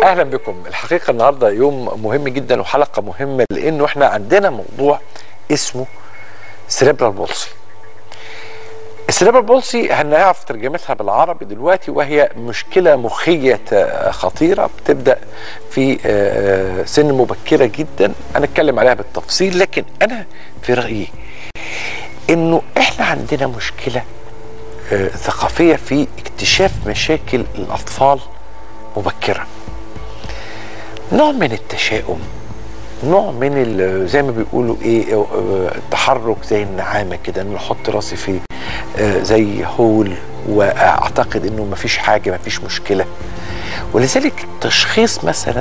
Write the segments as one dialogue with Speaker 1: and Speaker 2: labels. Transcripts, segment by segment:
Speaker 1: اهلا بكم الحقيقه النهارده يوم مهم جدا وحلقه مهمه لانه احنا عندنا موضوع اسمه سريبرال بولسي السريبرال بولسي هنعرف ترجمتها بالعربي دلوقتي وهي مشكله مخيه خطيره بتبدا في سن مبكره جدا هنتكلم عليها بالتفصيل لكن انا في رايي انه احنا عندنا مشكله ثقافيه في اكتشاف مشاكل الاطفال مبكرا نوع من التشاؤم نوع من زي ما بيقولوا ايه التحرك زي النعامه كده ان احط راسي في زي هول واعتقد انه مفيش حاجه مفيش مشكله ولذلك تشخيص مثلا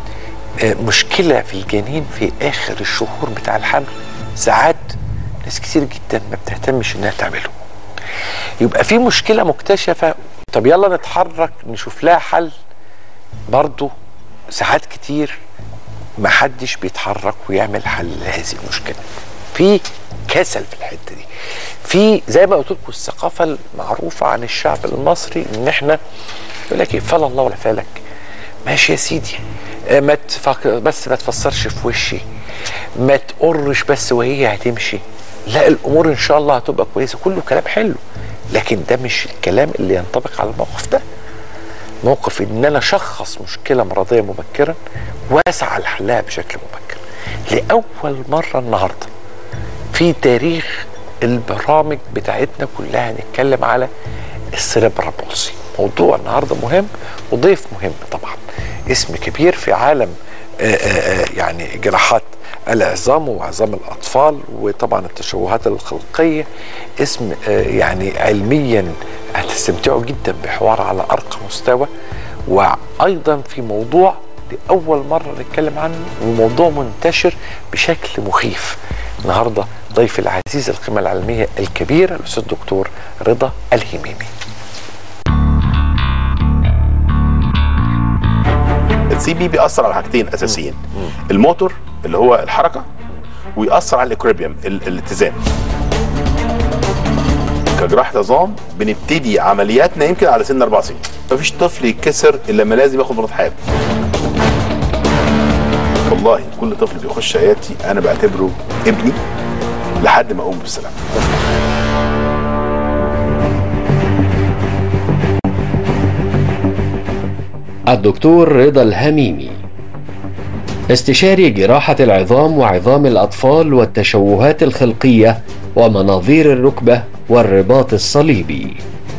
Speaker 1: مشكله في الجنين في اخر الشهور بتاع الحمل ساعات ناس كتير جدا ما بتهتمش انها تعمله يبقى في مشكله مكتشفه طب يلا نتحرك نشوف لها حل برضه ساعات كتير ما حدش بيتحرك ويعمل حل لهذه المشكله في كسل في الحته دي في زي ما قلت لكم الثقافه المعروفه عن الشعب المصري ان احنا يقول لك ايه فلا الله ولا فالك ماشي يا سيدي ما تفك... بس ما تفسرش في وشي ما تقرش بس وهي هتمشي لا الامور ان شاء الله هتبقى كويسه كله كلام حلو لكن ده مش الكلام اللي ينطبق على الموقف ده موقف ان انا اشخص مشكله مرضيه مبكرا واسعى لحلها بشكل مبكر لاول مره النهارده في تاريخ البرامج بتاعتنا كلها هنتكلم على السيريبرال بولسي موضوع النهارده مهم وضيف مهم طبعا اسم كبير في عالم آآ آآ يعني جراحات العظام وعظام الاطفال وطبعا التشوهات الخلقيه اسم يعني علميا هتستمتعوا جدا بحوار على ارقى مستوى وايضا في موضوع لاول مره نتكلم عنه وموضوع منتشر بشكل مخيف النهارده ضيف العزيز القيمه العلميه الكبيره الاستاذ الدكتور رضا الهميمي
Speaker 2: السي بي بيأثر على حاجتين اساسيين الموتور اللي هو الحركه ويأثر على الاكريبيوم الاتزان كجراحه عظام بنبتدي عملياتنا يمكن على سن اربع سنين مفيش طفل يتكسر الا لما لازم ياخد مرض حياته والله كل طفل بيخش عيادتي انا بعتبره ابني لحد ما اقوم بالسلامه
Speaker 3: الدكتور رضا الهميمي استشاري جراحة العظام وعظام الأطفال والتشوهات الخلقية ومناظير الركبة والرباط الصليبي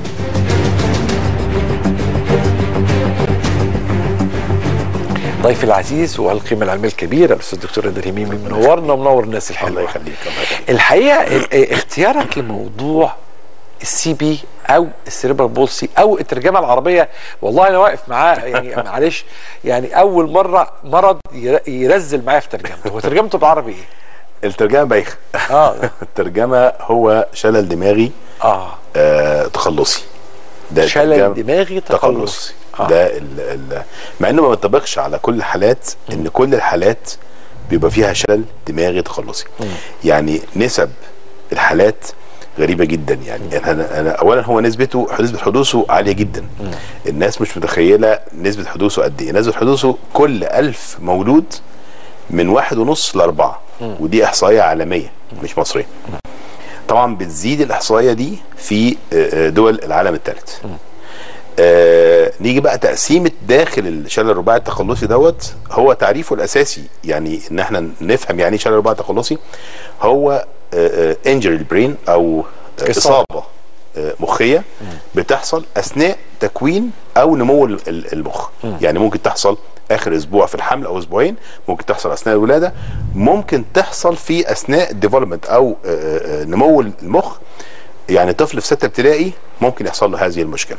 Speaker 1: ضيف العزيز والقيمة العلمية الكبيرة الأستاذ الدكتور رضا الهميمي منورنا ومنور الناس الحلوة
Speaker 2: الله يخليك الله يخليك
Speaker 1: الحقيقة اختيارك لموضوع السي بي او السيريبرال بولسي او الترجمه العربيه والله انا واقف معاه يعني معلش يعني اول مره مرض يرزل معايا في ترجمته هو ترجمته بالعربي ايه؟
Speaker 2: الترجمه بايخه
Speaker 1: اه
Speaker 2: الترجمه هو شلل دماغي
Speaker 1: اه,
Speaker 2: آه تخلصي
Speaker 1: ده شلل دماغي تخلصي
Speaker 2: آه. ده ال ال مع انه ما بينطبقش على كل الحالات ان كل الحالات بيبقى فيها شلل دماغي تخلصي م. يعني نسب الحالات غريبه جدا يعني انا انا اولا هو نسبته نسبه حدوثه عاليه جدا م. الناس مش متخيله نسبه حدوثه قد ايه نسبه حدوثه كل ألف مولود من واحد ونص لأربعة م. ودي إحصائية عالمية م. مش مصرية طبعا بتزيد الإحصائية دي في دول العالم الثالث آه نيجي بقى تقسيمة داخل الشلل الرباعي التخلصي دوت هو تعريفه الأساسي يعني إن احنا نفهم يعني ايه شلل رباعي تخلصي هو انجري البرين أو إصابة مخية بتحصل أثناء تكوين أو نمو المخ يعني ممكن تحصل اخر اسبوع في الحمل او اسبوعين ممكن تحصل اثناء الولاده ممكن تحصل في اثناء الديفلوبمنت او نمو المخ يعني طفل في سته ابتدائي ممكن يحصل له هذه المشكله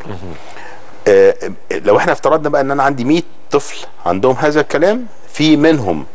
Speaker 2: لو احنا افترضنا بقى ان انا عندي 100 طفل عندهم هذا الكلام في منهم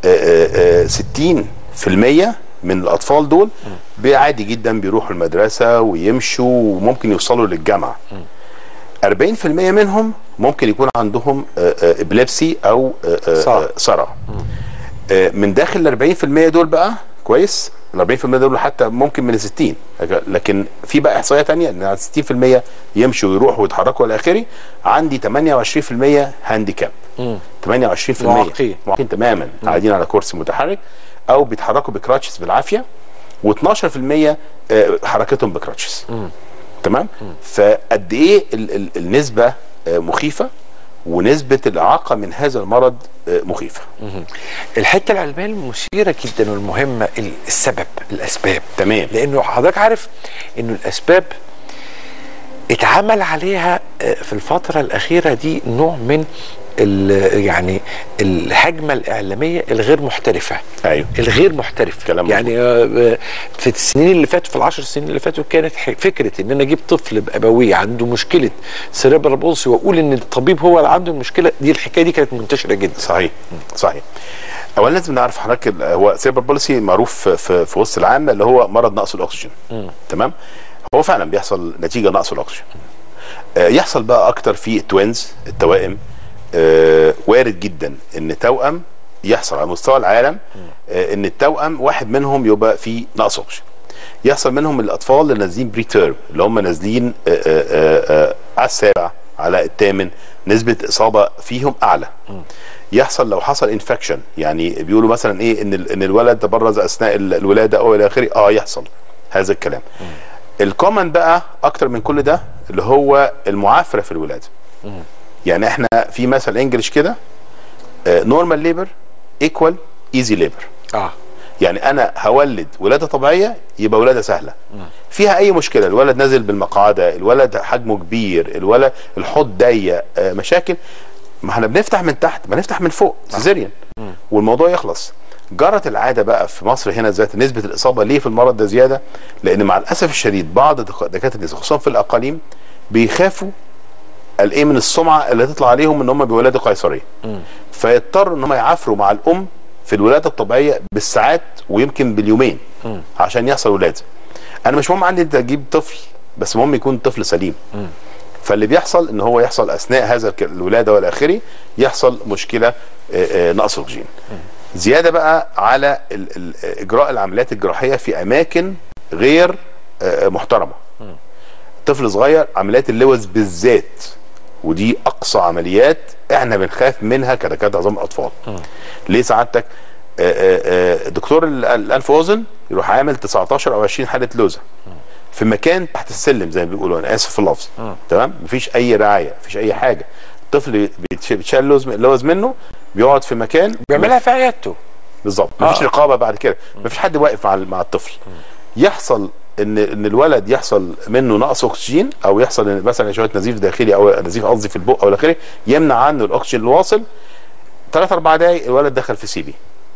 Speaker 2: 60% من الاطفال دول عادي جدا بيروحوا المدرسه ويمشوا وممكن يوصلوا للجامعه 40% منهم ممكن يكون عندهم ابليبسي او صرع من داخل ال 40% دول بقى كويس ال 40% دول حتى ممكن من ال 60 لكن في بقى احصائيه ثانيه ان 60% يمشوا ويروحوا ويتحركوا الى اخره عندي 28% هانديكاب 28%
Speaker 1: معاقين.
Speaker 2: معاقين تماما قاعدين على كرسي متحرك او بيتحركوا بكراتشز بالعافيه و12% حركتهم بكراتشز تمام فقد ايه ال- ال- النسبه آه، مخيفه ونسبه الاعاقه من هذا المرض آه، مخيفه
Speaker 1: الحته العلميه المثيره جدا والمهمه ال- السبب الاسباب
Speaker 2: تمام.
Speaker 1: لانه حضرتك عارف انه الاسباب اتعمل عليها آه، في الفتره الاخيره دي نوع من ال- يعني الهجمه الاعلاميه الغير محترفه
Speaker 2: ايوه
Speaker 1: الغير محترف
Speaker 2: كلام مظبوط.
Speaker 1: يعني آه، في السنين اللي فاتوا في العشر سنين اللي فاتوا كانت ح- فكره ان انا اجيب طفل بابويه عنده مشكله سيريبرال بولسي واقول ان الطبيب هو اللي عنده المشكله دي الحكايه دي كانت منتشره جدا
Speaker 2: صحيح صحيح اولا لازم نعرف حضرتك ال- هو سيربر بوليسي معروف في, في وسط العامه اللي هو مرض نقص الاكسجين تمام هو فعلا بيحصل نتيجه نقص الاكسجين آه، يحصل بقى اكتر في التوينز التوائم آه، وارد جدا ان توأم يحصل على مستوى العالم آه، ان التوأم واحد منهم يبقى فيه نقص اكسجين يحصل منهم الاطفال اللي نازلين بري تيرم اللي هم نازلين آه، آه، آه، آه، على السابع على الثامن نسبه اصابه فيهم اعلى يحصل لو حصل انفكشن يعني بيقولوا مثلا ايه ان ال- ان الولد تبرز اثناء ال- الولاده او الى اخره اه يحصل هذا الكلام الكومن بقى اكتر من كل ده اللي هو المعافره في الولاده يعني احنا في مثل انجلش كده نورمال ليبر ايكوال ايزي ليبر
Speaker 1: اه
Speaker 2: يعني انا هولد ولاده طبيعيه يبقى ولاده سهله فيها اي مشكله الولد نازل بالمقعده الولد حجمه كبير الولد الحوض ضيق آه، مشاكل ما احنا بنفتح من تحت ما نفتح من فوق سيزيريان والموضوع يخلص جرت العاده بقى في مصر هنا ذات نسبه الاصابه ليه في المرض ده زياده لان مع الاسف الشديد بعض دك- دكاتره النساء خصوصا في الاقاليم بيخافوا الايه من السمعه اللي تطلع عليهم ان هم بيولدوا قيصريه فيضطروا ان هم يعافروا مع الام في الولاده الطبيعيه بالساعات ويمكن باليومين عشان يحصل ولاده انا مش مهم عندي انت تجيب طفل بس مهم يكون طفل سليم فاللي بيحصل ان هو يحصل اثناء هذا الك- الولاده والى اخره يحصل مشكله آه، آه، نقص اكسجين زياده بقى على ال- ال- اجراء العمليات الجراحيه في اماكن غير آه، محترمه طفل صغير عمليات اللوز بالذات ودي اقصى عمليات احنا بنخاف منها كدكاتره عظام الاطفال ليه سعادتك آه، آه، آه، دكتور ال- الانف واذن يروح عامل 19 او 20 حاله لوزه في مكان تحت السلم زي ما بيقولوا انا اسف في اللفظ تمام مفيش اي رعايه مفيش اي حاجه الطفل بيتش- بيتشال لوز لوز منه بيقعد في مكان
Speaker 1: بيعملها في عيادته
Speaker 2: بالظبط مفيش
Speaker 1: آه.
Speaker 2: رقابه بعد كده مفيش حد واقف مع مع الطفل يحصل ان ان الولد يحصل منه نقص اكسجين او يحصل إن مثلا شويه نزيف داخلي او نزيف قصدي في البق او الى اخره يمنع عنه الاكسجين الواصل ثلاث اربع دقائق الولد دخل في سي بي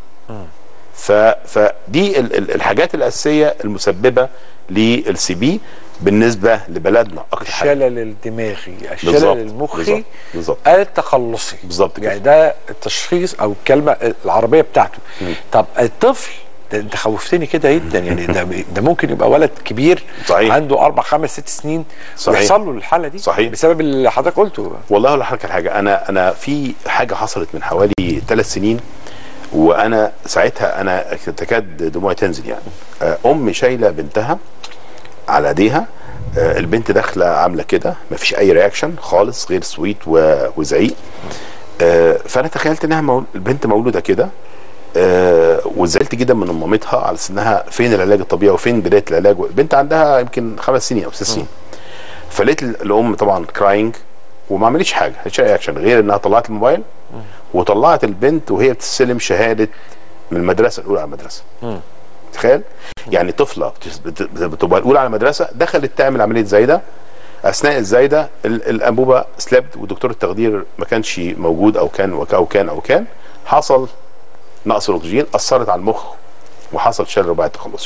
Speaker 2: ف فدي ال- ال- الحاجات الاساسيه المسببه للسي بي بالنسبه لبلدنا اكتر حاجه
Speaker 1: الشلل الدماغي
Speaker 2: بالظبط،
Speaker 1: الشلل المخي
Speaker 2: بالظبط، بالظبط.
Speaker 1: التخلصي
Speaker 2: بالظبط كده.
Speaker 1: يعني ده التشخيص او الكلمه العربيه بتاعته طب الطفل ده انت خوفتني كده جدا يعني ده ده ممكن يبقى ولد كبير
Speaker 2: صحيح.
Speaker 1: عنده اربع خمس ست سنين
Speaker 2: صحيح.
Speaker 1: ويحصل له الحاله دي
Speaker 2: صحيح.
Speaker 1: بسبب اللي حضرتك قلته
Speaker 2: والله اقول لحضرتك على حاجه انا انا في حاجه حصلت من حوالي ثلاث سنين وانا ساعتها انا تكاد دموعي تنزل يعني آه، ام شايله بنتها على ايديها آه، البنت داخله عامله كده مفيش اي رياكشن خالص غير سويت و- وزعيق آه، فانا تخيلت انها مول... البنت مولوده كده آه، وزعلت جدا من مامتها على انها فين العلاج الطبيعي وفين بدايه العلاج البنت عندها يمكن خمس سنين او ست سنين فلقيت ال- الام طبعا كراينج وما عملتش حاجه مش اي اكشن غير انها طلعت الموبايل وطلعت البنت وهي بتستلم شهاده من المدرسه الاولى على المدرسه تخيل يعني طفله بت- بت- بتبقى الاولى على المدرسه دخلت تعمل عمليه زايده اثناء الزايده ال- الانبوبه سلبت ودكتور التخدير ما كانش موجود او كان وك- او كان او كان حصل نقص الاكسجين اثرت على المخ وحصل شلل رباعي تخلصي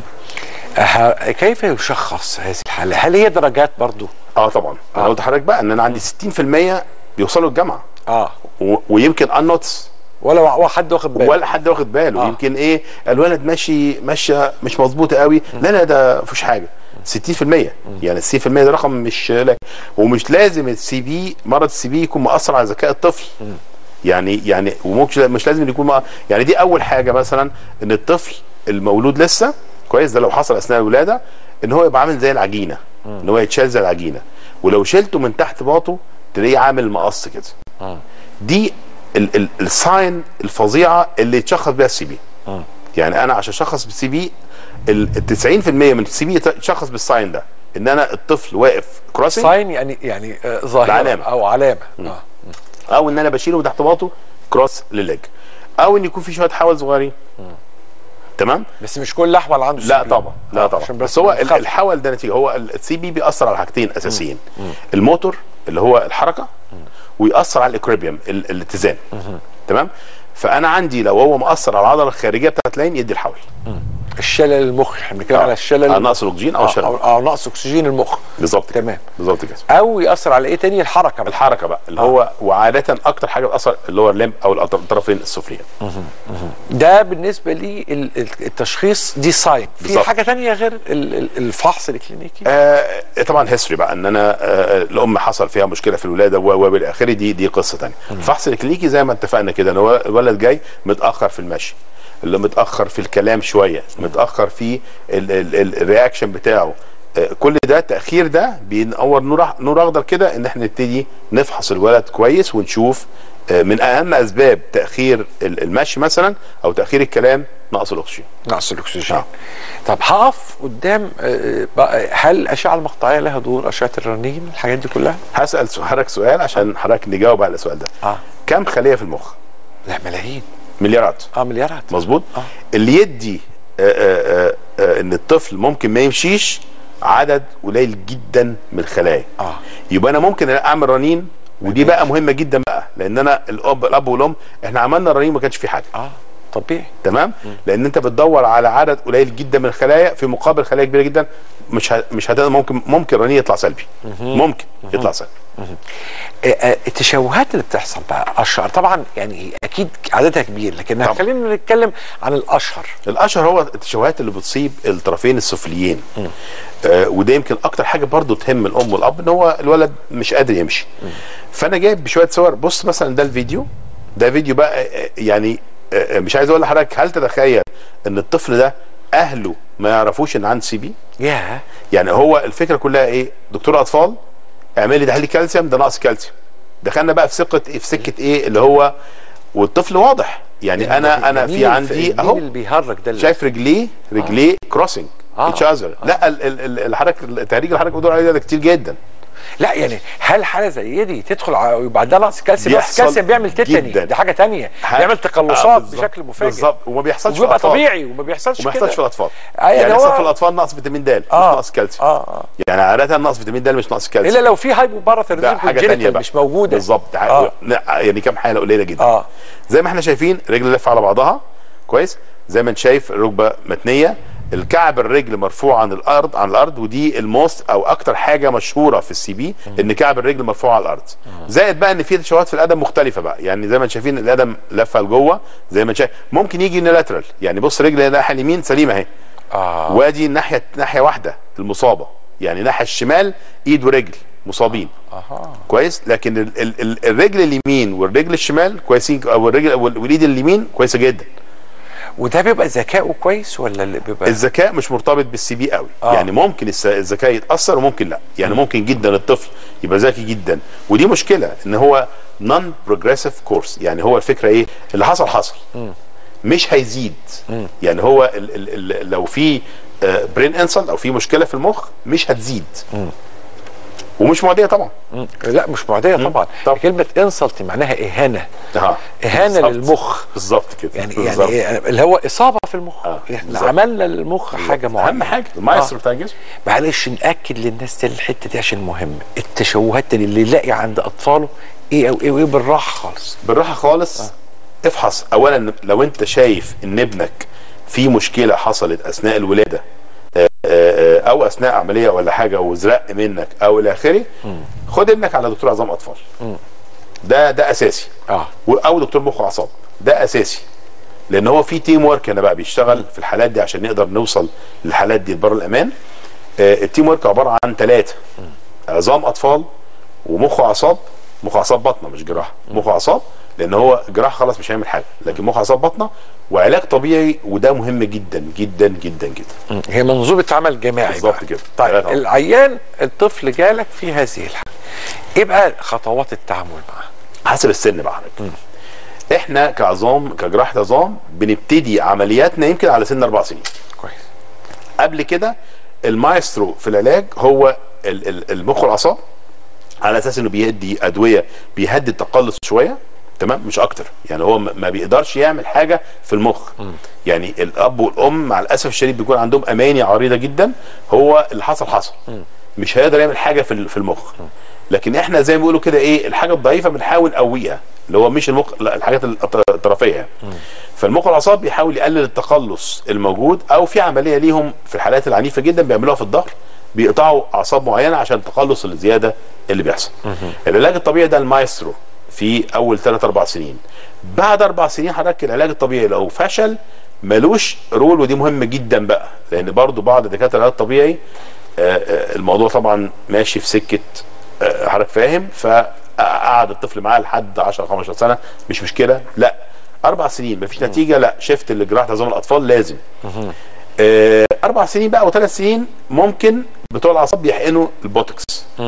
Speaker 1: أه، كيف يشخص هذه الحاله هل هي درجات برضو
Speaker 2: اه طبعا انا
Speaker 1: آه.
Speaker 2: قلت لحضرتك بقى ان انا عندي 60% بيوصلوا الجامعه
Speaker 1: اه
Speaker 2: و- ويمكن انوتس
Speaker 1: ولا وا- حد واخد باله
Speaker 2: ولا حد واخد باله
Speaker 1: آه.
Speaker 2: آه. يمكن ايه الولد ماشي ماشيه مش مظبوطه قوي لا لا ده مفيش حاجه 60% يعني ال 60% ده رقم مش لا ومش لازم السي بي مرض السي بي يكون مؤثر على ذكاء الطفل يعني يعني وممكن مش لازم يكون مؤ- يعني دي اول حاجه مثلا ان الطفل المولود لسه كويس ده لو حصل اثناء الولاده ان هو يبقى عامل زي العجينه ان هو يتشال زي العجينه ولو شلته من تحت باطه تلاقيه عامل مقص كده دي ال- ال- الساين الفظيعه اللي يتشخص بيها السي بي يعني انا عشان اشخص بالسي بي ال 90% من السي بي يتشخص بالساين ده ان انا الطفل واقف كروسنج
Speaker 1: ساين يعني يعني آه، ظاهره
Speaker 2: علامة.
Speaker 1: او علامه آه.
Speaker 2: او ان انا بشيله من تحت باطه كروس لليج او ان يكون في شويه حول صغيرين تمام
Speaker 1: بس مش كل احول عنده
Speaker 2: لا
Speaker 1: CP.
Speaker 2: طبعا لا
Speaker 1: آه،
Speaker 2: طبعا
Speaker 1: عشان
Speaker 2: بس هو ال-
Speaker 1: نخاف.
Speaker 2: الحول ده نتيجه هو السي بي بيأثر على حاجتين اساسيين الموتور اللي هو الحركه ويأثر على الاكريبيوم ال- الاتزان تمام فانا عندي لو هو مأثر على العضله الخارجيه بتاعت العين يدي الحول
Speaker 1: الشلل المخ احنا بنتكلم على الشلل
Speaker 2: على نقص الاكسجين او
Speaker 1: آه،
Speaker 2: الشلل
Speaker 1: او, أو نقص اكسجين المخ
Speaker 2: بالظبط كده.
Speaker 1: تمام.
Speaker 2: بالظبط كده
Speaker 1: او ياثر على ايه تاني الحركه بقى.
Speaker 2: الحركه بقى اللي هو وعاده اكتر حاجه بتاثر اللي هو الليمب او الأطر- الطرفين السفليين
Speaker 1: ده بالنسبه لي ال- ال- التشخيص دي ساين في
Speaker 2: بالظبط.
Speaker 1: حاجه تانية غير ال- ال- الفحص الكلينيكي
Speaker 2: آه طبعا هيستوري بقى ان انا آه الام حصل فيها مشكله في الولاده و و الى اخره دي دي قصه ثانيه الفحص الكلينيكي زي ما اتفقنا كده ان هو الولد جاي متاخر في المشي اللي متاخر في الكلام شويه متاخر في ال- ال- ال- الرياكشن بتاعه آه، كل ده تاخير ده بينور نور أح- نور اخضر كده ان احنا نبتدي نفحص الولد كويس ونشوف آه، من اهم اسباب تاخير ال- المشي مثلا او تاخير الكلام نقص الاكسجين
Speaker 1: نقص الاكسجين
Speaker 2: آه.
Speaker 1: طب هقف قدام آه، بقى هل الاشعه المقطعيه لها دور اشعه الرنين الحاجات دي كلها
Speaker 2: هسال حضرتك سؤال عشان حضرتك نجاوب على السؤال ده
Speaker 1: اه
Speaker 2: كم خليه في المخ
Speaker 1: لا ملايين
Speaker 2: مليارات
Speaker 1: اه مليارات
Speaker 2: مظبوط
Speaker 1: آه.
Speaker 2: اللي يدي آه، آه، آه، ان الطفل ممكن ما يمشيش عدد قليل جدا من الخلايا
Speaker 1: اه
Speaker 2: يبقى انا ممكن اعمل رنين ودي بقى مهمه جدا بقى لان انا الاب الاب والام احنا عملنا الرنين ما كانش في حاجه
Speaker 1: اه طبيعي
Speaker 2: تمام لان انت بتدور على عدد قليل جدا من الخلايا في مقابل خلايا كبيره جدا مش ه... مش هت... ممكن ممكن الرنين يطلع سلبي ممكن يطلع سلبي
Speaker 1: آه، آه، التشوهات اللي بتحصل بقى اشهر طبعا يعني اكيد عددها كبير لكن
Speaker 2: طبعا.
Speaker 1: خلينا نتكلم عن الاشهر
Speaker 2: الاشهر هو التشوهات اللي بتصيب الطرفين السفليين آه وده يمكن اكتر حاجه برضو تهم الام والاب ان هو الولد مش قادر يمشي فانا جايب بشويه صور بص مثلا ده الفيديو ده فيديو بقى آه، يعني آه، آه، مش عايز اقول لحضرتك هل تتخيل ان الطفل ده اهله ما يعرفوش ان عنده سي بي
Speaker 1: ياه
Speaker 2: يعني هو الفكره كلها ايه دكتور اطفال اعمل لي تحليل كالسيوم ده ناقص كالسيوم دخلنا بقى في سكه في سكه ايه اللي هو والطفل واضح يعني انا انا في
Speaker 1: مين
Speaker 2: عندي
Speaker 1: مين
Speaker 2: اهو
Speaker 1: اللي بيهرج ده اللي-
Speaker 2: شايف رجليه رجليه كروسنج
Speaker 1: آه.
Speaker 2: اتش اذر لا ال- ال- ال- الحركه التهريج اللي حضرتك بتقول عليه ده كتير جدا
Speaker 1: لا يعني هل حاله زي دي تدخل ع- ويبقى ده نقص كالسيوم نقص
Speaker 2: بيحصل
Speaker 1: كالسيوم بيعمل تيتاني
Speaker 2: جداً.
Speaker 1: دي حاجه تانية
Speaker 2: ح-
Speaker 1: بيعمل
Speaker 2: آه،
Speaker 1: تقلصات
Speaker 2: بالظبط.
Speaker 1: بشكل مفاجئ
Speaker 2: بالظبط وما بيحصلش في
Speaker 1: وبيبقى
Speaker 2: الاطفال
Speaker 1: طبيعي وما بيحصلش
Speaker 2: وما
Speaker 1: كده
Speaker 2: بيحصلش في الاطفال
Speaker 1: آه، يعني
Speaker 2: يعني
Speaker 1: هو-
Speaker 2: مثلا في الاطفال نقص فيتامين د مش
Speaker 1: آه.
Speaker 2: ناقص كالسيوم
Speaker 1: اه اه
Speaker 2: يعني عاده نقص فيتامين د مش ناقص كالسيوم
Speaker 1: الا لو في هايبوباراثيروديزم
Speaker 2: ده حاجه تانية بقى
Speaker 1: مش موجوده
Speaker 2: بالظبط
Speaker 1: آه.
Speaker 2: آه. يعني كام حاله قليله جدا
Speaker 1: اه
Speaker 2: زي ما احنا شايفين رجل لفه على بعضها كويس زي ما انت شايف الركبه متنيه الكعب الرجل مرفوع عن الارض عن الارض ودي الموست او اكتر حاجه مشهوره في السي بي ان كعب الرجل مرفوع على الارض زائد بقى ان في تشوهات في القدم مختلفه بقى يعني زي ما انت شايفين القدم لفه لجوه زي ما انت شايف ممكن يجي يونيلاترال يعني بص رجل الناحيه اليمين سليمه اهي
Speaker 1: اه
Speaker 2: وادي الناحيه ناحيه واحده المصابه يعني الناحيه الشمال ايد ورجل مصابين
Speaker 1: اها
Speaker 2: كويس لكن ال ال ال الرجل اليمين والرجل الشمال كويسين او الرجل وال- والايد اليمين كويسه جدا
Speaker 1: وده بيبقى ذكائه كويس ولا اللي بيبقى
Speaker 2: الذكاء مش مرتبط بالسي بي قوي
Speaker 1: آه.
Speaker 2: آه. يعني ممكن الس- الذكاء يتاثر وممكن لا يعني ممكن جدا الطفل يبقى ذكي جدا ودي مشكله ان هو نون بروجريسيف كورس يعني هو الفكره ايه اللي حصل حصل مش هيزيد يعني هو ال ال ال لو في برين انسلت او في مشكله في المخ مش هتزيد ومش معديه طبعا
Speaker 1: مم. لا مش معديه طبعا
Speaker 2: طبعا.
Speaker 1: كلمه انسلت معناها اهانه
Speaker 2: اه
Speaker 1: اهانه
Speaker 2: بالظبط.
Speaker 1: للمخ
Speaker 2: بالظبط كده
Speaker 1: يعني
Speaker 2: بالظبط.
Speaker 1: يعني إيه؟ اللي هو اصابه في المخ
Speaker 2: آه،
Speaker 1: احنا
Speaker 2: بالظبط.
Speaker 1: عملنا للمخ حاجه معينه
Speaker 2: اهم حاجه المايسترو بتاع الجسم
Speaker 1: معلش ناكد للناس تاني الحته دي عشان مهم التشوهات تاني اللي يلاقي عند اطفاله ايه او ايه وايه بالراحه خالص
Speaker 2: بالراحه خالص آه. افحص اولا لو انت شايف ان ابنك في مشكله حصلت اثناء الولاده آه، آه، او اثناء عمليه ولا حاجه وزرق منك او الى اخره خد ابنك على دكتور عظام اطفال ده ده اساسي
Speaker 1: اه
Speaker 2: و- او دكتور مخ واعصاب ده اساسي لان هو في تيم ورك هنا بقى بيشتغل في الحالات دي عشان نقدر نوصل للحالات دي بره الامان آه، التيم ورك عباره عن ثلاثه عظام اطفال ومخ واعصاب مخ واعصاب بطنه مش جراحه مخ واعصاب لان هو جراحه خلاص مش هيعمل حاجه لكن مخ واعصاب بطنه وعلاج طبيعي وده مهم جدا جدا جدا جدا
Speaker 1: هي منظومه عمل جماعي
Speaker 2: بالظبط
Speaker 1: بقى.
Speaker 2: كده.
Speaker 1: طيب
Speaker 2: ثلاثة.
Speaker 1: العيان الطفل جالك في هذه الحاله ايه بقى خطوات التعامل معاه
Speaker 2: حسب السن بقى حضرتك احنا كعظام كجراحه عظام بنبتدي عملياتنا يمكن على سن اربع سنين
Speaker 1: كويس
Speaker 2: قبل كده المايسترو في العلاج هو ال- ال- المخ والاعصاب على اساس انه بيدي ادويه بيهدي التقلص شويه تمام مش اكتر يعني هو ما ما بيقدرش يعمل حاجه في المخ يعني الاب والام مع الاسف الشديد بيكون عندهم اماني عريضه جدا هو اللي حصل حصل مش هيقدر يعمل حاجه في ال- في المخ لكن احنا زي ما بيقولوا كده ايه الحاجه الضعيفه بنحاول نقويها اللي هو مش المخ لا الحاجات الط- الطرفيه يعني. فالمخ والاعصاب بيحاول يقلل التقلص الموجود او في عمليه ليهم في الحالات العنيفه جدا بيعملوها في الظهر بيقطعوا اعصاب معينه عشان التقلص الزياده اللي بيحصل العلاج الطبيعي ده المايسترو في اول 3 4 سنين بعد اربع سنين حضرتك العلاج الطبيعي لو فشل ملوش رول ودي مهم جدا بقى لان برضو بعض دكاتره العلاج الطبيعي آه، آه، الموضوع طبعا ماشي في سكه آه، حضرتك فاهم فقعد الطفل معاه لحد 10 15 سنه مش مشكله لا اربع سنين مفيش نتيجه لا شفت لجراحه عظام الاطفال لازم آه، اربع سنين بقى وثلاث سنين ممكن بتوع الاعصاب بيحقنوا البوتوكس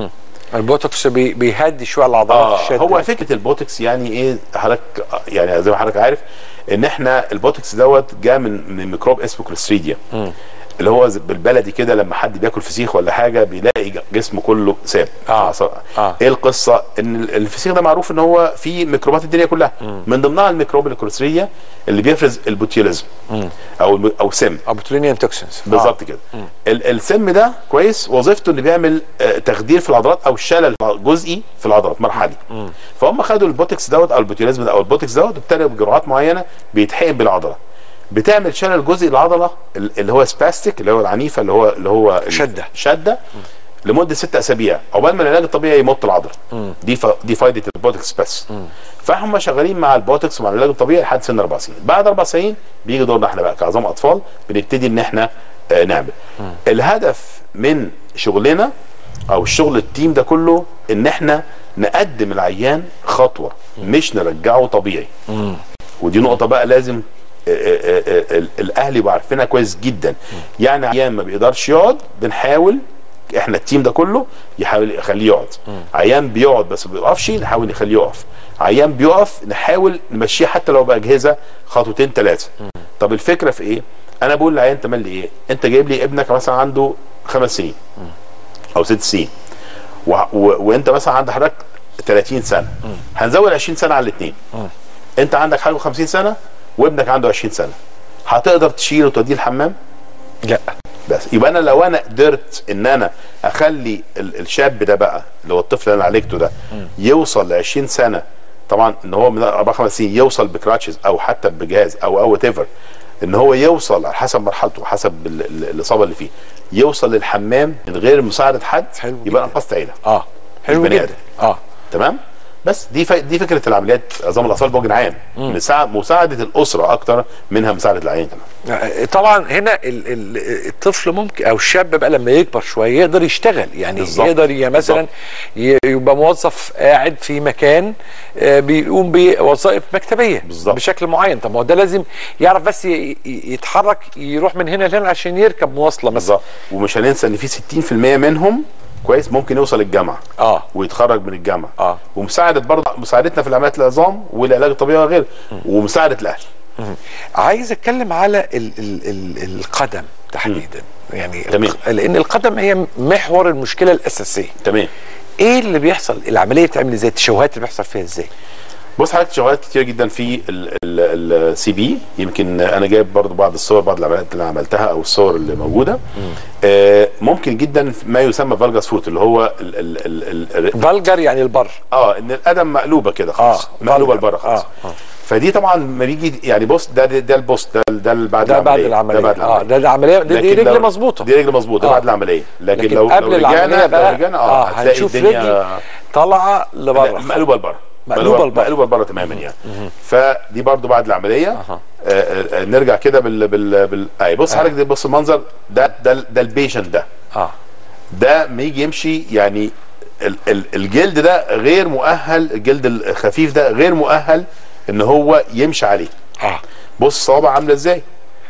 Speaker 1: البوتوكس بي بيهدي شويه العضلات
Speaker 2: اه
Speaker 1: الشد
Speaker 2: هو فكره البوتوكس يعني ايه حضرتك يعني زي ما حضرتك عارف ان احنا البوتوكس دوت جاء من من ميكروب اسمه كلوستريديا اللي هو زي- بالبلدي كده لما حد بياكل فسيخ ولا حاجه بيلاقي ج- جسمه كله ساب
Speaker 1: آه.
Speaker 2: أعصاب.
Speaker 1: آه.
Speaker 2: ايه القصه ان ال- الفسيخ ده معروف ان هو فيه ميكروبات الدنيا كلها من ضمنها الميكروب الكلوستريديا اللي بيفرز البوتيوليزم او الم- او سم
Speaker 1: ابوتولينيان توكسينز
Speaker 2: بالظبط كده ال- السم ده كويس وظيفته انه بيعمل آه، تخدير في العضلات او شلل جزئي في العضلات مرحلي فهم خدوا البوتكس دوت او البوتيوليزم ده او البوتكس دوت وابتدوا بجرعات معينه بيتحقن بالعضله بتعمل شلل جزئي العضله ال- اللي هو سباستيك اللي هو العنيفه اللي هو اللي هو ال-
Speaker 1: شدة.
Speaker 2: شده لمده ست اسابيع عقبال ما العلاج الطبيعي يمط العضله دي ف... دي فايده البوتكس بس فهم شغالين مع البوتكس ومع العلاج الطبيعي لحد سن اربع سنين بعد اربع سنين بيجي دورنا احنا بقى كعظام اطفال بنبتدي ان احنا آه نعمل الهدف من شغلنا او الشغل التيم ده كله ان احنا نقدم العيان خطوه مش نرجعه طبيعي ودي نقطه بقى لازم آه، آه، آه، آه، الاهل يبقوا عارفينها كويس جدا يعني عيان ما بيقدرش يقعد بنحاول احنا التيم ده كله يحاول يخليه يقعد عيان بيقعد بس ما بيقفش نحاول نخليه يقف عيان بيقف نحاول نمشيه حتى لو باجهزه خطوتين ثلاثه طب الفكره في ايه انا بقول للعيان تملي ايه انت جايب لي ابنك مثلا عنده خمس سنين او ست سنين و... و... وانت مثلا عند حضرتك 30 سنه هنزود 20 سنه على الاثنين انت عندك حاجه 50 سنه وابنك عنده 20 سنه هتقدر تشيله وتوديه الحمام
Speaker 1: لا
Speaker 2: بس يبقى انا لو انا قدرت ان انا اخلي ال- الشاب ده بقى اللي هو الطفل اللي انا عالجته ده يوصل ل 20 سنه طبعا ان هو من اربع خمس سنين يوصل بكراتشز او حتى بجهاز او او ايفر ان هو يوصل على حسب مرحلته وحسب ال- ال- الاصابه اللي فيه يوصل للحمام من غير مساعده حد
Speaker 1: حلو
Speaker 2: يبقى
Speaker 1: جدا.
Speaker 2: انقذت عيله
Speaker 1: اه حلو
Speaker 2: بني
Speaker 1: جدا
Speaker 2: آدم.
Speaker 1: اه
Speaker 2: تمام بس دي ف... دي فكره العمليات عظام الاطفال بوجه عام مساع... مساعده الاسره اكتر منها مساعده العيان كمان
Speaker 1: طبعا هنا ال- ال- الطفل ممكن او الشاب بقى لما يكبر شويه يقدر يشتغل يعني
Speaker 2: بالظبط.
Speaker 1: يقدر ي- مثلا ي- يبقى موظف قاعد في مكان آه، بيقوم بوظائف مكتبيه
Speaker 2: بالظبط.
Speaker 1: بشكل معين طب ما هو ده لازم يعرف بس ي- ي- يتحرك يروح من هنا لهنا عشان يركب مواصله مثلا
Speaker 2: بالظبط ومش هننسى ان في 60% منهم كويس ممكن يوصل الجامعه
Speaker 1: اه
Speaker 2: ويتخرج من الجامعه
Speaker 1: آه.
Speaker 2: ومساعده برضه مساعدتنا في العمليات العظام والعلاج الطبيعي وغيره ومساعده الاهل
Speaker 1: عايز اتكلم على ال ال ال القدم تحديدا يعني
Speaker 2: تمام.
Speaker 1: الق- لان القدم هي محور المشكله الاساسيه
Speaker 2: تمام
Speaker 1: ايه اللي بيحصل العمليه بتعمل ازاي التشوهات اللي بيحصل فيها ازاي
Speaker 2: بص حضرتك شغلات كتير جدا في السي بي يمكن انا جايب برضو بعض الصور بعض العمليات اللي أنا عملتها او الصور اللي موجوده آه ممكن جدا ما يسمى فالجاس فوت اللي هو ال ال ال ال
Speaker 1: فالجر يعني البر
Speaker 2: اه ان القدم مقلوبه كده خالص
Speaker 1: آه،
Speaker 2: مقلوبه
Speaker 1: فالجر.
Speaker 2: لبره خالص
Speaker 1: آه، آه.
Speaker 2: فدي طبعا ما بيجي يعني بص ده ده البوست ده ده اللي بعد
Speaker 1: ده
Speaker 2: العمليه
Speaker 1: بعد العمليه
Speaker 2: ده بعد
Speaker 1: اه ده ده عمليه دي, دي
Speaker 2: لكن
Speaker 1: رجل
Speaker 2: لو-
Speaker 1: مظبوطه
Speaker 2: دي رجل مظبوطه
Speaker 1: آه.
Speaker 2: بعد العمليه لكن,
Speaker 1: لكن
Speaker 2: لو
Speaker 1: قبل
Speaker 2: لو
Speaker 1: العمليه
Speaker 2: رجعنا
Speaker 1: بقى
Speaker 2: لو رجعنا اه, هتلاقي
Speaker 1: هنشوف
Speaker 2: الدنيا
Speaker 1: رجل طالعه
Speaker 2: لا،
Speaker 1: لبره
Speaker 2: مقلوبه لبره
Speaker 1: مقلوبة لبره.
Speaker 2: مقلوبه لبره تماما يعني فدي برضو بعد العمليه آه آه آه نرجع كده بال بال بال اي بص حضرتك ده بص المنظر ده ده ده البيشنت ده
Speaker 1: اه
Speaker 2: ده ما يجي يمشي يعني ال ال الجلد ده غير مؤهل الجلد الخفيف ده غير مؤهل ان هو يمشي عليه
Speaker 1: اه
Speaker 2: بص الصوابع عامله ازاي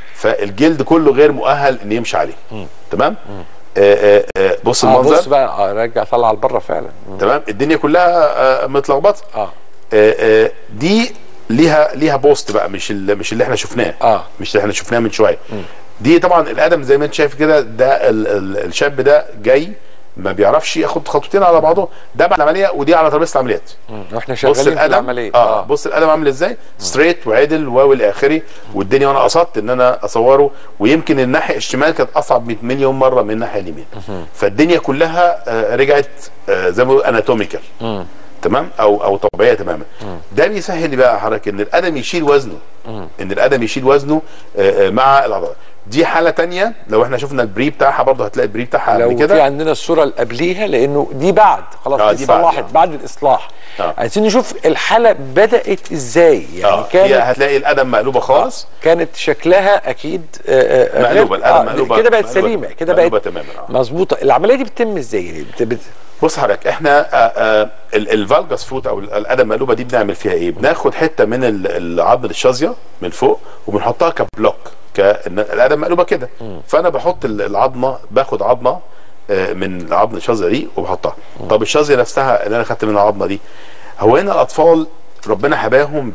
Speaker 2: فالجلد كله غير مؤهل ان يمشي عليه تمام آه آه آه بص
Speaker 1: آه
Speaker 2: المنظر
Speaker 1: بص بقى اه رجع طلع لبره فعلا
Speaker 2: تمام الدنيا كلها آه متلخبطه
Speaker 1: اه
Speaker 2: آه، آه، دي ليها ليها بوست بقى مش اللي مش اللي احنا شفناه
Speaker 1: آه.
Speaker 2: مش اللي احنا شفناه من شويه دي طبعا الادم زي ما انت شايف كده ده ال ال الشاب ده جاي ما بيعرفش ياخد خطوتين على بعضهم ده بعد العمليه ودي على ترابيزه العمليات
Speaker 1: واحنا
Speaker 2: بص
Speaker 1: شغالين في
Speaker 2: القدم
Speaker 1: العمليه
Speaker 2: اه بص القدم عامل ازاي ستريت وعدل واو الاخري والدنيا وانا قصدت ان انا اصوره ويمكن الناحيه الشمال كانت اصعب 100 مليون مره من الناحيه اليمين فالدنيا كلها آه رجعت آه زي ما بيقولوا اناتوميكال تمام او او طبيعيه تماما ده بيسهل لي بقى حضرتك ان القدم يشيل وزنه ان القدم يشيل وزنه آه آه مع العضلات دي حاله تانية لو احنا شفنا البري بتاعها برضه هتلاقي البري بتاعها
Speaker 1: لو
Speaker 2: قبل
Speaker 1: في
Speaker 2: كده
Speaker 1: عندنا الصوره اللي قبليها لانه دي بعد خلاص
Speaker 2: آه،
Speaker 1: دي
Speaker 2: دي بعد،
Speaker 1: صلحت
Speaker 2: آه.
Speaker 1: بعد الاصلاح
Speaker 2: آه.
Speaker 1: عايزين نشوف الحاله بدات ازاي يعني
Speaker 2: اه هي
Speaker 1: كانت
Speaker 2: هتلاقي القدم مقلوبه خالص
Speaker 1: كانت شكلها اكيد آه، آه، غير-
Speaker 2: مقلوبه القدم مقلوبه
Speaker 1: كده بقت
Speaker 2: مقلوبة
Speaker 1: سليمه كده
Speaker 2: مقلوبة
Speaker 1: بقت
Speaker 2: تماما آه.
Speaker 1: مظبوطه العمليه دي بتتم ازاي يعني بت- بت-
Speaker 2: بص حضرتك احنا آه، آه، ال- الفالجاس فوت او ال- القدم المقلوبه دي بنعمل فيها ايه؟ بناخد حته من ال- العظم الشظيه من فوق وبنحطها كبلوك كان القدم مقلوبه كده فانا بحط ال- العظمه باخد عظمه آه، من العظم الشظيه دي وبحطها طب الشظيه نفسها اللي انا خدت منها العظمه دي هو هنا الاطفال ربنا حباهم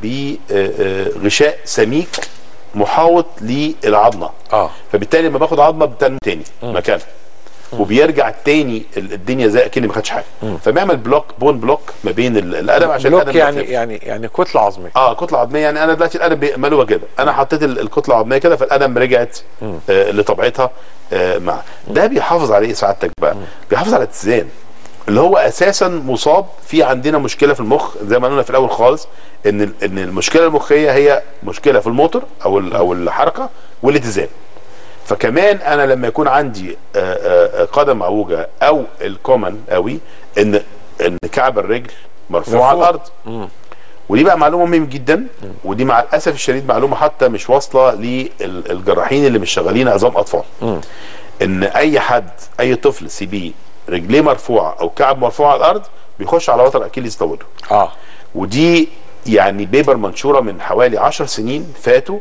Speaker 2: بغشاء سميك محاوط للعظمه
Speaker 1: اه
Speaker 2: فبالتالي لما باخد عظمه بتنمو تاني مكانها وبيرجع تاني ال- الدنيا زي اكني ما خدش حاجه فبيعمل بلوك بون بلوك ما بين ال- القدم عشان
Speaker 1: بلوك
Speaker 2: القدم
Speaker 1: يعني
Speaker 2: يختلف.
Speaker 1: يعني يعني كتله عظميه
Speaker 2: اه كتله عظميه يعني انا دلوقتي القدم بي- مقلوبه كده انا حطيت ال- الكتله العظميه كده فالقدم رجعت آه لطبيعتها آه مع ده بيحافظ على ايه سعادتك بقى بيحافظ على الاتزان اللي هو اساسا مصاب في عندنا مشكله في المخ زي ما قلنا في الاول خالص ان ال- ان المشكله المخيه هي مشكله في الموتور او ال- او الحركه والاتزان فكمان انا لما يكون عندي آه، آه، آه، قدم معوجه او الكومن قوي ان ان كعب الرجل مرفوع على
Speaker 1: مرفوع.
Speaker 2: الارض ودي بقى معلومه مهمه جدا ودي مع الاسف الشديد معلومه حتى مش واصله للجراحين اللي مش شغالين عظام اطفال ان اي حد اي طفل سي بي رجليه مرفوعه او كعب مرفوع على الارض بيخش على وتر اكيليس طوله
Speaker 1: اه
Speaker 2: ودي يعني بيبر منشوره من حوالي 10 سنين فاتوا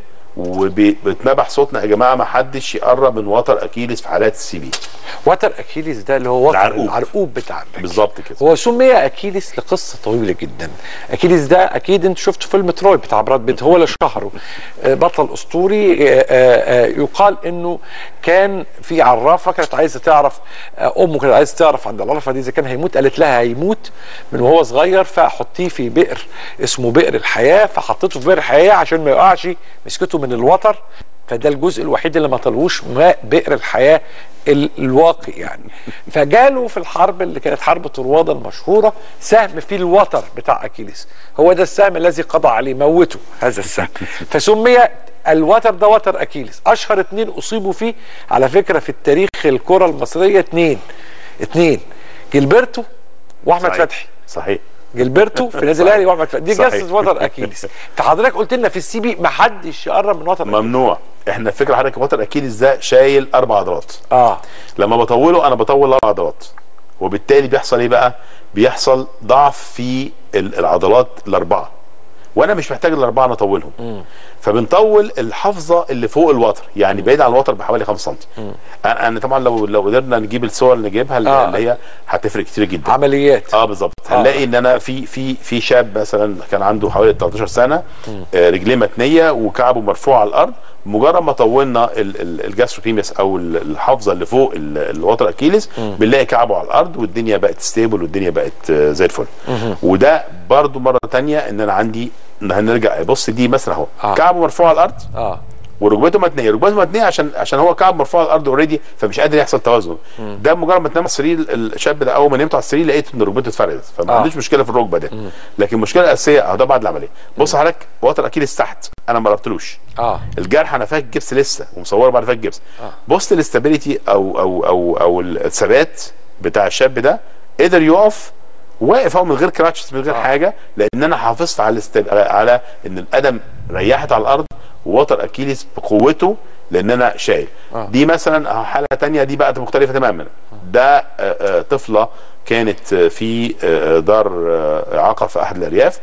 Speaker 2: وبتنبح صوتنا يا جماعه ما حدش يقرب من وتر اكيليس في حالات السي بي
Speaker 1: وتر اكيليس ده اللي هو وتر
Speaker 2: العرقوب.
Speaker 1: العرقوب بتاع الرجل.
Speaker 2: بالظبط كده
Speaker 1: هو سمي اكيليس لقصه طويله جدا اكيليس ده اكيد انت شفت فيلم تروي بتاع براد بيت هو اللي شهره آه، بطل اسطوري آه، آه، آه، يقال انه كان في عرافه كانت عايزه تعرف آه، امه كانت عايزه تعرف عند العرافه دي اذا كان هيموت قالت لها هيموت من وهو صغير فحطيه في بئر اسمه بئر الحياه فحطيته في بئر الحياه عشان ما يقعش مسكته من الوتر فده الجزء الوحيد اللي ما طلعوش ماء بئر الحياه ال- الواقي يعني فجاله في الحرب اللي كانت حرب طروادة المشهورة سهم في الوتر بتاع أكيليس هو ده السهم الذي قضى عليه موته هذا السهم فسمي الوتر ده وتر أكيليس أشهر اتنين أصيبوا فيه على فكرة في التاريخ الكرة المصرية اتنين اتنين جilberto وأحمد
Speaker 2: صحيح.
Speaker 1: فتحي
Speaker 2: صحيح
Speaker 1: جilberto في نادي الأهلي وأحمد فتحي دي
Speaker 2: صحيح.
Speaker 1: قصة وتر أكيليس فحضرتك قلت لنا في السي بي ما حدش يقرب من وتر أكيليس.
Speaker 2: ممنوع احنا الفكره حضرتك وتر اكيليس ده شايل اربع عضلات
Speaker 1: اه
Speaker 2: لما بطوله انا بطول اربع عضلات وبالتالي بيحصل ايه بقى بيحصل ضعف في ال- العضلات الاربعه وانا مش محتاج الاربعه نطولهم فبنطول الحافظه اللي فوق الوتر يعني بعيد عن الوتر بحوالي 5 سم انا أنا طبعا لو لو قدرنا نجيب الصور اللي نجيبها اللي,
Speaker 1: آه.
Speaker 2: اللي هي هتفرق كتير جدا
Speaker 1: عمليات
Speaker 2: اه بالظبط
Speaker 1: آه.
Speaker 2: هنلاقي ان انا في في في شاب مثلا كان عنده حوالي 13 سنه آه رجليه متنيه وكعبه مرفوع على الارض مجرد ما طولنا ال- ال- الجاستروبيميس او ال- الحافظه اللي فوق ال- الوتر اكيليس بنلاقي كعبه على الارض والدنيا بقت ستيبل والدنيا بقت آه، زي الفل وده برضو مره تانية ان انا عندي إن هنرجع بص دي مثلا اهو
Speaker 1: آه.
Speaker 2: كعبه مرفوع على الارض
Speaker 1: اه
Speaker 2: وركبته متنيه ركبته متنيه عشان عشان هو كعب مرفوع على الارض اوريدي فمش قادر يحصل توازن ده مجرد ما تنام على السرير الشاب ده اول ما نمت على السرير لقيت ان ركبته اتفردت فما
Speaker 1: آه.
Speaker 2: عندوش مشكله في الركبه ده لكن المشكله الاساسيه اهو ده بعد العمليه بص حضرتك وتر اكيليس تحت انا ما ربطلوش
Speaker 1: اه
Speaker 2: الجرح انا فاك جبس لسه ومصوره بعد فاك جبس بص الاستابيليتي او او او او الثبات بتاع الشاب ده قدر يقف واقف اهو من غير كراتشز من غير
Speaker 1: آه.
Speaker 2: حاجه لان انا حافظت على الاستب... على- على ان القدم ريحت على الارض ووتر اكيليس بقوته لان انا شايل
Speaker 1: آه.
Speaker 2: دي مثلا أهو حاله تانية دي بقى مختلفه تماما ده آه، آه، طفله كانت آه، في آه، دار آه، اعاقه في احد الارياف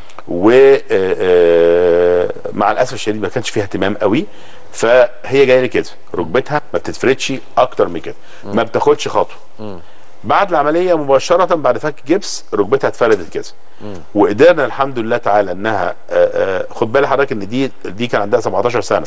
Speaker 2: ومع الاسف الشديد ما كانش فيها اهتمام قوي فهي جايه لي كده ركبتها ما بتتفردش اكتر من كده ما بتاخدش خطوه بعد العمليه مباشره بعد فك جبس ركبتها اتفردت كده وقدرنا الحمد لله تعالى انها آه، آه، خد بالك حضرتك ان دي دي كان عندها 17 سنه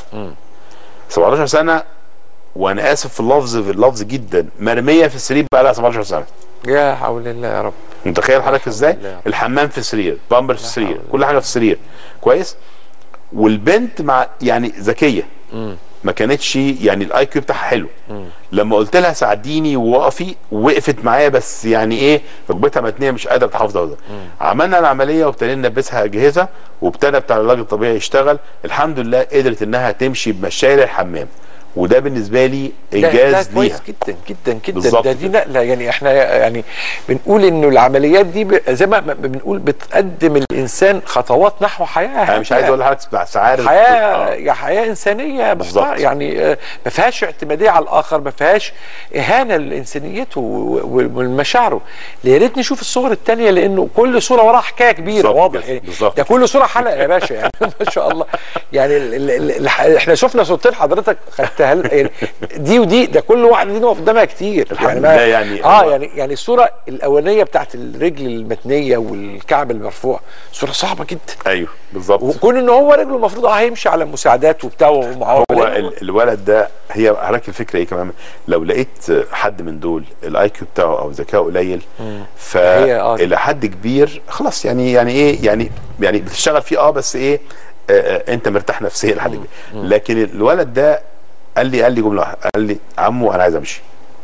Speaker 2: 17 سنه وانا اسف في اللفظ في اللفظ جدا مرميه في السرير بقى لها 17 سنه
Speaker 1: يا حول الله يا رب
Speaker 2: متخيل حضرتك ازاي
Speaker 1: الله.
Speaker 2: الحمام في السرير بامبر في السرير
Speaker 1: حول
Speaker 2: كل حاجه في السرير كويس والبنت مع يعني ذكيه ما كانتش يعني الاي كيو بتاعها حلو لما قلت لها ساعديني ووقفي وقفت معايا بس يعني ايه ركبتها متنيه مش قادره تحافظ على ده عملنا العمليه وابتدينا نلبسها اجهزه وابتدى بتاع العلاج الطبيعي يشتغل الحمد لله قدرت انها تمشي بمشاية الحمام وده بالنسبه لي
Speaker 1: ده- ده
Speaker 2: انجاز
Speaker 1: كويس
Speaker 2: ليها
Speaker 1: جدا جدا جدا
Speaker 2: بالظبط
Speaker 1: ده دي
Speaker 2: كده.
Speaker 1: نقله يعني احنا يعني بنقول انه العمليات دي ب- زي ما ما بنقول بتقدم الانسان خطوات نحو حياه
Speaker 2: انا مش عايز اقول لحضرتك سعار
Speaker 1: حياه يا حياه انسانيه
Speaker 2: بالظبط.
Speaker 1: محترمة. يعني آه، ما فيهاش اعتماديه على الاخر ما فيهاش اهانه لانسانيته و- و- ومشاعره يا ريت نشوف الصور التانية لانه كل صوره وراها حكايه كبيره
Speaker 2: بالظبط
Speaker 1: واضح
Speaker 2: كده،
Speaker 1: يعني
Speaker 2: بالظبط.
Speaker 1: ده كل صوره حلقه يا باشا يعني ما شاء الله يعني ال ال ال ال احنا شفنا صورتين حضرتك خدتها ل- يعني دي ودي ده كل واحده دي نقف قدامها كتير
Speaker 2: الحمد
Speaker 1: يعني
Speaker 2: لله يعني
Speaker 1: اه
Speaker 2: هو-
Speaker 1: يعني يعني الصوره الاولانيه بتاعت الرجل المتنيه والكعب المرفوع صوره صعبه جدا
Speaker 2: ايوه بالظبط
Speaker 1: وكون ان هو رجله المفروض اه هيمشي على مساعدات وبتاع ومعاه
Speaker 2: هو ال- الولد ده هي حضرتك الفكره ايه كمان لو لقيت حد من دول الاي كيو بتاعه او ذكائه قليل
Speaker 1: هي آه.
Speaker 2: فالى حد كبير خلاص يعني يعني ايه يعني يعني بتشتغل فيه اه بس ايه آه آه انت مرتاح نفسيا لحد كبير لكن الولد ده قال لي قال لي جمله واحدة، قال لي عمو انا عايز امشي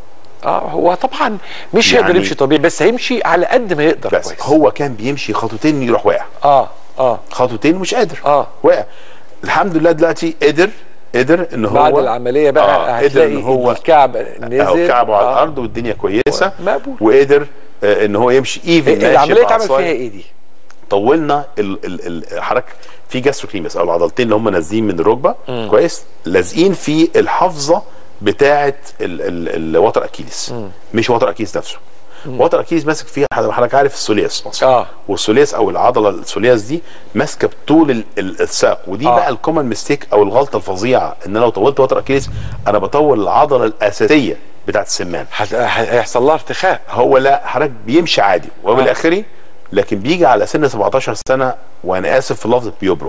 Speaker 1: اه هو طبعا مش
Speaker 2: يعني-
Speaker 1: هيقدر يمشي طبيعي بس هيمشي على قد ما يقدر
Speaker 2: بس
Speaker 1: كويس
Speaker 2: هو كان بيمشي خطوتين يروح واقع
Speaker 1: اه اه
Speaker 2: خطوتين مش قادر
Speaker 1: آه.
Speaker 2: واقع الحمد لله دلوقتي قدر قدر ان هو
Speaker 1: بعد العمليه بقى
Speaker 2: آه، قدر
Speaker 1: هتلاقي
Speaker 2: ان هو
Speaker 1: الكعب نزل
Speaker 2: اهو كعبه على
Speaker 1: آه.
Speaker 2: الارض والدنيا كويسه
Speaker 1: مقبول.
Speaker 2: وقدر آه، ان هو يمشي ايفن
Speaker 1: إيه
Speaker 2: ماشي
Speaker 1: العمليه اتعمل
Speaker 2: بعصاية.
Speaker 1: فيها ايه دي؟
Speaker 2: طولنا ال ال ال حضرتك في جاستروكليمس او العضلتين اللي هم نازلين من الركبه كويس لازقين في الحافظه بتاعه ال- ال- الوتر اكيليس مش وتر اكيليس نفسه وتر اكيليس ماسك فيها حضرتك عارف السولياس مثلا
Speaker 1: آه.
Speaker 2: والسولياس او العضله السولياس دي ماسكه بطول ال- ال- الساق ودي
Speaker 1: آه.
Speaker 2: بقى الكومن ميستيك او الغلطه الفظيعه ان انا لو طولت وتر اكيليس انا بطول العضله الاساسيه بتاعه السمان
Speaker 1: هت- هيحصل لها ارتخاء
Speaker 2: هو لا حضرتك بيمشي عادي وبالاخري لكن بيجي على سن 17 سنه وانا اسف في اللفظ بيبرك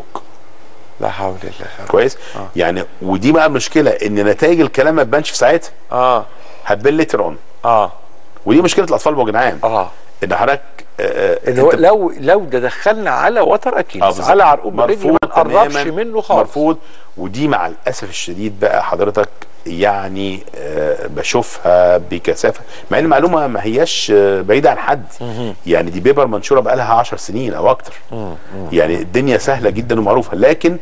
Speaker 1: لا حول الله يا رب.
Speaker 2: كويس آه. يعني ودي بقى المشكله ان نتائج الكلام ما تبانش في ساعتها
Speaker 1: اه
Speaker 2: هتبان ليتر اون
Speaker 1: اه
Speaker 2: ودي مشكله الاطفال بوجه عام
Speaker 1: اه
Speaker 2: ان حضرتك آه،
Speaker 1: اللي هو
Speaker 2: أنت-
Speaker 1: لو لو ده دخلنا على وتر
Speaker 2: آه،
Speaker 1: اكيد
Speaker 2: بالظبط.
Speaker 1: على عرقوب الرجل ما
Speaker 2: مرفوض
Speaker 1: نقربش
Speaker 2: تماماً،
Speaker 1: منه خالص
Speaker 2: مرفوض ودي مع الاسف الشديد بقى حضرتك يعني آه، بشوفها بكثافه مع ان المعلومه ما هياش آه، بعيده عن حد يعني دي بيبر منشوره بقى لها 10 سنين او اكتر يعني الدنيا سهله جدا ومعروفه لكن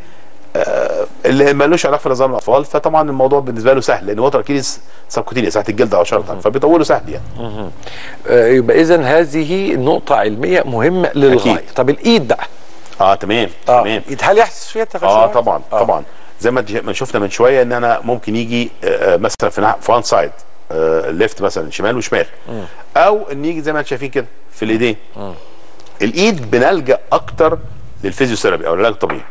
Speaker 2: آه، اللي ملوش علاقه في نظام الاطفال فطبعا الموضوع بالنسبه له سهل لان وتر اكيليس سبكوتينيا ساعه الجلد او شرطا فبيطوله سهل يعني
Speaker 1: آه يبقى اذا هذه نقطه علميه مهمه للغايه
Speaker 2: أكيد.
Speaker 1: طب الايد بقى
Speaker 2: اه تمام
Speaker 1: اه
Speaker 2: تمام
Speaker 1: الإيد هل يحدث فيها تغيرات؟
Speaker 2: اه طبعا آه. طبعا زي ما ج- ما شفنا من شويه ان انا ممكن يجي آه، مثلا في نح- في وان سايد ليفت مثلا شمال وشمال او ان يجي زي ما انتم شايفين كده في الايدين الايد بنلجا اكتر للفيزيوثيرابي او العلاج الطبيعي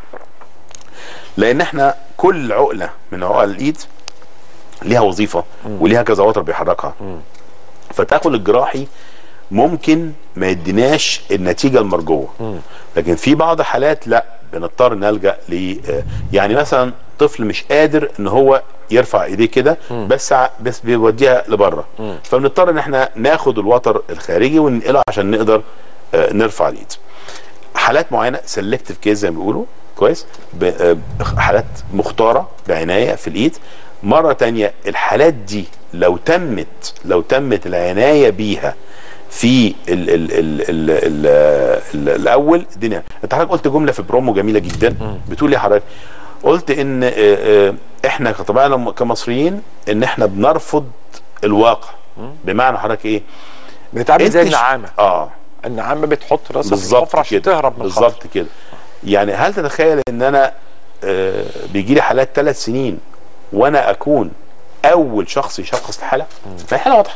Speaker 2: لان احنا كل عقله من عقل الايد ليها وظيفه وليها كذا وتر بيحركها فالتدخل الجراحي ممكن ما يديناش النتيجه المرجوه لكن في بعض الحالات لا بنضطر نلجا ل آه، يعني مثلا طفل مش قادر ان هو يرفع ايديه كده بس ع- بس بيوديها لبره فبنضطر ان احنا ناخد الوتر الخارجي وننقله عشان نقدر آه، نرفع الايد حالات معينه سيلكتيف كيس زي ما بيقولوا كويس ب- آه، حالات مختاره بعنايه في الايد مره تانية الحالات دي لو تمت لو تمت العنايه بيها في ال ال ال ال ال ال الاول الدنيا انت حضرتك قلت جمله في برومو جميله جدا بتقول لي حضرتك قلت ان آه، آه، احنا كطبيعنا كمصريين ان احنا بنرفض الواقع بمعنى حضرتك ايه
Speaker 1: بتتعامل زي
Speaker 2: أنت ش-
Speaker 1: النعامه
Speaker 2: اه
Speaker 1: النعامه بتحط راسها في
Speaker 2: بالظبط
Speaker 1: الحفره عشان
Speaker 2: كده
Speaker 1: تهرب من الخطر
Speaker 2: بالظبط كده يعني هل تتخيل ان انا آه بيجي لي حالات ثلاث سنين وانا اكون اول شخص يشخص الحاله ما هي حاله واضحه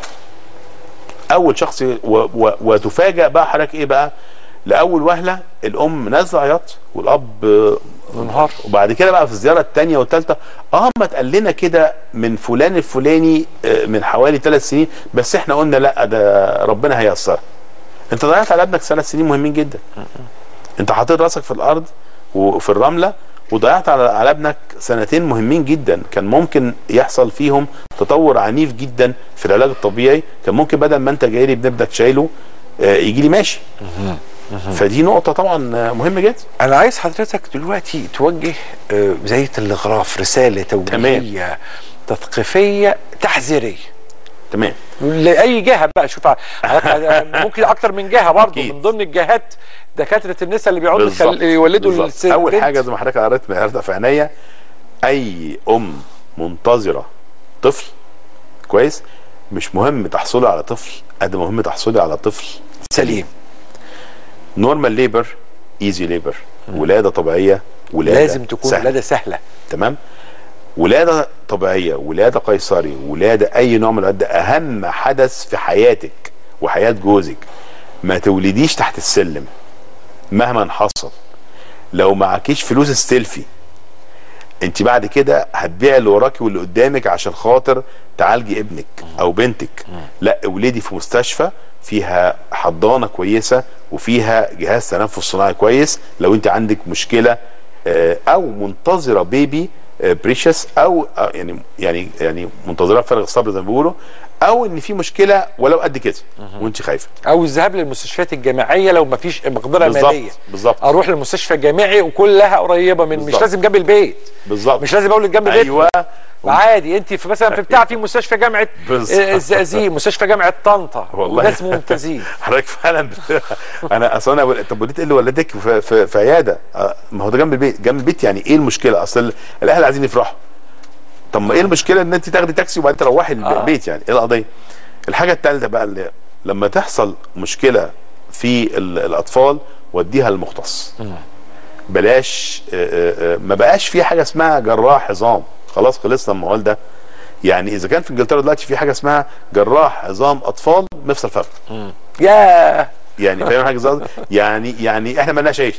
Speaker 2: اول شخص ي- و و وتفاجأ بقى حضرتك ايه بقى لاول وهله الام نازله عياط والاب آه،
Speaker 1: منهار
Speaker 2: وبعد كده بقى في الزياره الثانيه والثالثه اه ما اتقال لنا كده من فلان الفلاني آه، من حوالي ثلاث سنين بس احنا قلنا لا ده ربنا هيأثرها انت ضيعت على ابنك ثلاث سنين مهمين جدا انت حاطط راسك في الارض وفي الرمله وضيعت على على ابنك سنتين مهمين جدا كان ممكن يحصل فيهم تطور عنيف جدا في العلاج الطبيعي كان ممكن بدل ما انت جاي لي بنبدك شايله آه، يجي لي ماشي فدي نقطه طبعا آه، مهمه جدا
Speaker 1: انا عايز حضرتك دلوقتي توجه آه، زي تلغراف رساله توجيهيه تثقيفيه تحذيريه
Speaker 2: تمام
Speaker 1: لاي جهه بقى شوف حضرتك ممكن اكتر من جهه برضه
Speaker 2: أكيد.
Speaker 1: من ضمن الجهات دكاتره النساء اللي بيقعدوا
Speaker 2: بالظبط.
Speaker 1: يخل- يولدوا
Speaker 2: بالظبط.
Speaker 1: الس-
Speaker 2: اول
Speaker 1: البنت.
Speaker 2: حاجه زي ما حضرتك قريت قريتها في عينيا اي ام منتظره طفل كويس مش مهم تحصلي على طفل قد مهم تحصلي على طفل
Speaker 1: سليم
Speaker 2: نورمال ليبر ايزي ليبر ولاده طبيعيه ولاده
Speaker 1: لازم تكون
Speaker 2: سهلة.
Speaker 1: ولاده سهله
Speaker 2: تمام ولاده طبيعيه ولاده قيصري ولاده اي نوع من الولاد ده اهم حدث في حياتك وحياه جوزك ما تولديش تحت السلم مهما حصل لو معكيش فلوس استلفي انت بعد كده هتبيع اللي وراكي واللي قدامك عشان خاطر تعالجي ابنك او بنتك لا اولدي في مستشفى فيها حضانه كويسه وفيها جهاز تنفس صناعي كويس لو انت عندك مشكله آه، او منتظره بيبي بريشس او آه، يعني يعني يعني منتظره بفارغ الصبر زي ما بيقولوا او ان في مشكله ولو قد كده وانت خايفه
Speaker 1: او الذهاب للمستشفيات الجامعيه لو ما فيش مقدره
Speaker 2: بالظبط
Speaker 1: ماليه
Speaker 2: بالظبط
Speaker 1: اروح للمستشفى جامعي وكلها قريبه من مش
Speaker 2: بالظبط.
Speaker 1: لازم جنب البيت
Speaker 2: بالظبط
Speaker 1: مش لازم اولد جنب البيت
Speaker 2: ايوه
Speaker 1: عادي انت في مثلا في بتاع في مستشفى جامعه
Speaker 2: بالظبط.
Speaker 1: آه، الزقازيق مستشفى جامعه طنطا
Speaker 2: والله.
Speaker 1: ناس ممتازين
Speaker 2: حضرتك فعلا بت... انا اصل انا بقول- طب وليه ايه اللي ولدك في, في, في عياده آه، ما هو ده جنب البيت جنب البيت يعني ايه المشكله اصل الاهل عايزين يفرحوا طب ما ايه المشكله ان انت تاخدي تاكسي وبعدين تروحي الب-
Speaker 1: آه.
Speaker 2: البيت يعني ايه القضيه الحاجه الثالثه بقى اللي لما تحصل مشكله في ال- الاطفال وديها للمختص بلاش آه، آه، آه، ما بقاش في حاجه اسمها جراح عظام خلاص خلصنا من الموال ده يعني اذا كان في انجلترا دلوقتي في حاجه اسمها جراح عظام اطفال مفصل فخذ
Speaker 1: يا
Speaker 2: يعني فاهم حاجه زي قصدي؟ يعني يعني احنا مالناش عيش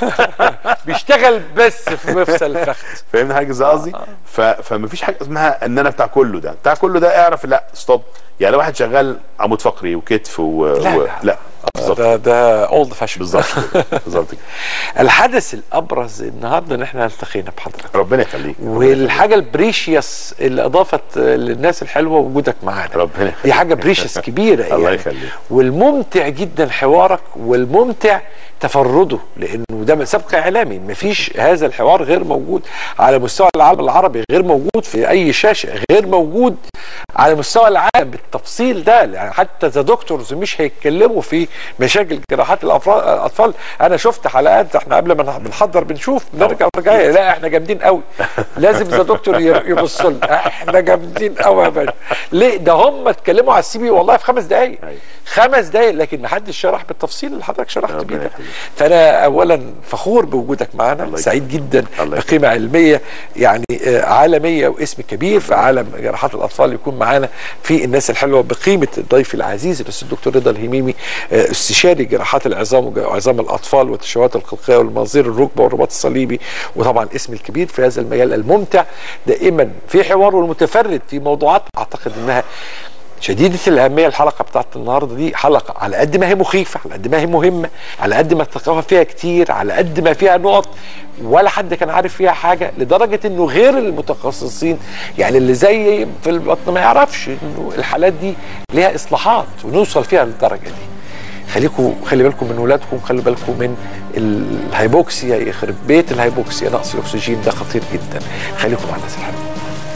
Speaker 1: بيشتغل بس في مفصل الفخذ
Speaker 2: فاهمني حاجه زي قصدي ف... فمفيش حاجه اسمها ان انا بتاع كله ده بتاع كله ده اعرف لا ستوب يعني لو واحد شغال عمود فقري وكتف و...
Speaker 1: لا،
Speaker 2: و...
Speaker 1: لا.
Speaker 2: لا بالظبط
Speaker 1: ده ده اولد فاشن
Speaker 2: بالظبط كده. بالظبط كده.
Speaker 1: الحدث الابرز النهارده ان احنا التقينا بحضرتك
Speaker 2: ربنا يخليك
Speaker 1: والحاجه البريشيوس اللي اضافت للناس الحلوه وجودك معانا
Speaker 2: ربنا يخليك.
Speaker 1: دي حاجه بريشيوس كبيره
Speaker 2: الله
Speaker 1: يعني
Speaker 2: يخليك.
Speaker 1: والممتع جدا حوارك والممتع تفرده لانه ده سبق اعلامي مفيش هذا الحوار غير موجود على مستوى العالم العربي غير موجود في اي شاشه غير موجود على مستوى العالم بالتفصيل ده يعني حتى ذا دكتورز مش هيتكلموا في مشاكل جراحات الأفرا- الاطفال انا شفت حلقات احنا قبل ما بنحضر بنشوف نرجع ونرجع لا احنا جامدين قوي لازم ذا دكتور ي- يبص لنا احنا جامدين قوي يا باشا ليه ده هم اتكلموا على السي بي والله في خمس دقائق
Speaker 2: أيوة.
Speaker 1: خمس دقائق لكن ما حدش شرح بالتفصيل اللي حضرتك شرحت بيه
Speaker 2: ربنا
Speaker 1: ده
Speaker 2: يخليك.
Speaker 1: فانا اولا فخور بوجودك معنا
Speaker 2: الله
Speaker 1: سعيد جدا
Speaker 2: الله
Speaker 1: بقيمه علميه يعني آه، عالميه واسم كبير في عالم جراحات الاطفال يكون معانا في الناس الحلوه بقيمه الضيف العزيز الاستاذ الدكتور رضا الهميمي آه، استشاري جراحات العظام وج- وعظام الاطفال والتشوهات الخلقيه والمناظير الركبه والرباط الصليبي وطبعا اسم الكبير في هذا المجال الممتع دائما في حواره المتفرد في موضوعات اعتقد انها شديدة الأهمية الحلقة بتاعت النهاردة دي حلقة على قد ما هي مخيفة على قد ما هي مهمة على قد ما الثقافة فيها كتير على قد ما فيها نقط ولا حد كان عارف فيها حاجة لدرجة انه غير المتخصصين يعني اللي زي في البطن ما يعرفش انه الحالات دي ليها اصلاحات ونوصل فيها للدرجة دي خليكم خلي بالكم من ولادكم خلي بالكم من الهيبوكسيا يخرب بيت الهيبوكسيا نقص الاكسجين ده خطير جدا خليكم مع الناس الحلوه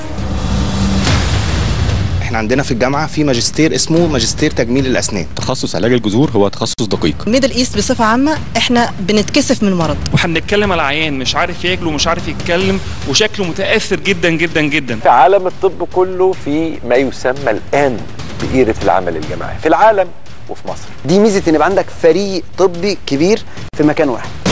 Speaker 4: احنا عندنا في الجامعه في ماجستير اسمه ماجستير تجميل الاسنان
Speaker 5: تخصص علاج الجذور هو تخصص دقيق
Speaker 6: ميدل ايست بصفه عامه احنا بنتكسف من المرض
Speaker 7: واحنا بنتكلم على عيان مش عارف ياكل ومش عارف يتكلم وشكله متاثر جدا جدا جدا
Speaker 1: في عالم الطب كله في ما يسمى الان بإيرة العمل الجماعي في العالم وفي مصر
Speaker 8: دي ميزه ان يبقى عندك فريق طبي كبير في مكان واحد